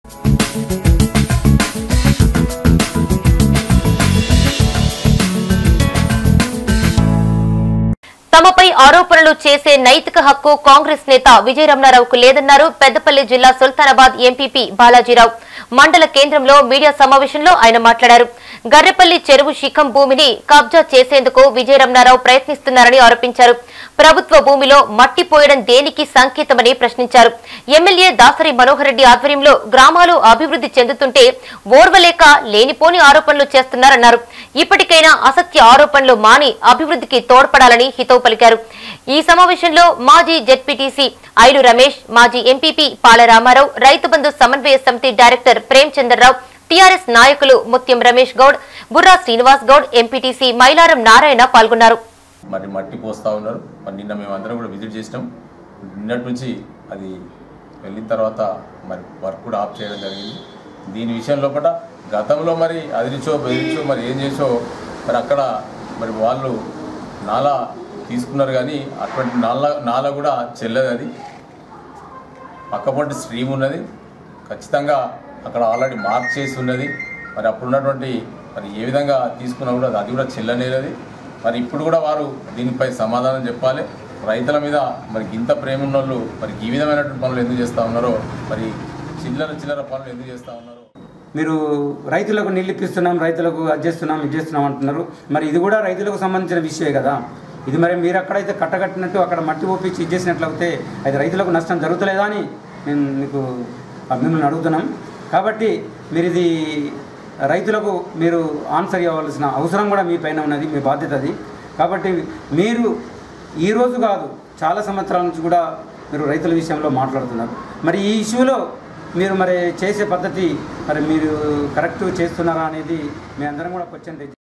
తమపై ఆరోపణలు చేసే నైతిక హక్కు కాంగ్రెస్ నేత విజయ రమణారావుకు లేదన్నారు పెద్దపల్లి జిల్లా సుల్తానాబాద్ ఎంపీపీ బాలాజీరావు మండల కేంద్రంలో మీడియా సమావేశంలో ఆయన మాట్లాడారు గర్రెపల్లి చెరువు శిఖం భూమిని కబ్జా చేసేందుకు విజయ రమణారావు ప్రయత్నిస్తున్నారని ఆరోపించారు ప్రభుత్వ భూమిలో మట్టి పోయడం దేనికి సంకేతమని ప్రశ్నించారు ఎమ్మెల్యే దాసరి మనోహర్ రెడ్డి ఆధ్వర్యంలో గ్రామాలు అభివృద్ధి చెందుతుంటే ఓర్వలేక లేనిపోని ఆరోపణలు చేస్తున్నారన్నారు ఇప్పటికైనా అసత్య ఆరోపణలు మాని అభివృద్ధికి తోడ్పడాలని హితవు పలికారు ఈ సమావేశంలో మాజీ జెడ్పీటీసీ ఐలు రమేష్ మాజీ ఎంపీపీ పాల రామారావు రైతు బంధు సమన్వయ సమితి డైరెక్టర్ ప్రేమ్ చంద్రరావు టీఆర్ఎస్ నాయకులు ముత్యం రమేష్ గౌడ్ బుర్రా శ్రీనివాస్ గౌడ్ ఎంపీటీసీ మైలారం నారాయణ పాల్గొన్నారు మరి మట్టి పోస్తూ ఉన్నారు మరి నిన్న మేము అందరం కూడా విజిట్ చేసినాం నిన్నటి నుంచి అది వెళ్ళిన తర్వాత మరి వర్క్ కూడా ఆఫ్ చేయడం జరిగింది దీని విషయంలో కూడా గతంలో మరి అదిరిచో బెదిరించో మరి ఏం చేసో మరి అక్కడ మరి వాళ్ళు నాలా తీసుకున్నారు కానీ అటువంటి నాల నాల కూడా చెల్లదు అది పక్కపొంటి స్ట్రీమ్ ఉన్నది ఖచ్చితంగా అక్కడ ఆల్రెడీ మార్క్ చేసి ఉన్నది మరి అప్పుడు ఉన్నటువంటి మరి ఏ విధంగా తీసుకున్నా కూడా అది కూడా చెల్లనేది మరి ఇప్పుడు కూడా వారు దీనిపై సమాధానం చెప్పాలి రైతుల మీద మరి ఇంత ప్రేమ ఉన్న వాళ్ళు మరి ఈ విధమైనటువంటి పనులు ఎందుకు చేస్తూ ఉన్నారో మరి చిల్లర చిల్లర పనులు ఎందుకు చేస్తూ ఉన్నారో మీరు రైతులకు నీళ్ళు ఇప్పిస్తున్నాం రైతులకు అది చేస్తున్నాం ఇది చేస్తున్నాం అంటున్నారు మరి ఇది కూడా రైతులకు సంబంధించిన విషయమే కదా ఇది మరి మీరు అక్కడైతే కట్టగట్టినట్టు అక్కడ మట్టి ఒప్పించి ఇది చేసినట్లయితే అది రైతులకు నష్టం జరుగుతలేదా అని మేము మీకు మిమ్మల్ని అడుగుతున్నాం కాబట్టి మీరు ఇది రైతులకు మీరు ఆన్సర్ ఇవ్వవలసిన అవసరం కూడా మీ పైన ఉన్నది మీ బాధ్యత అది కాబట్టి మీరు ఈ రోజు కాదు చాలా సంవత్సరాల నుంచి కూడా మీరు రైతుల విషయంలో మాట్లాడుతున్నారు మరి ఈ ఇష్యూలో మీరు మరి చేసే పద్ధతి మరి మీరు కరెక్ట్ చేస్తున్నారా అనేది మీ అందరం కూడా క్వశ్చన్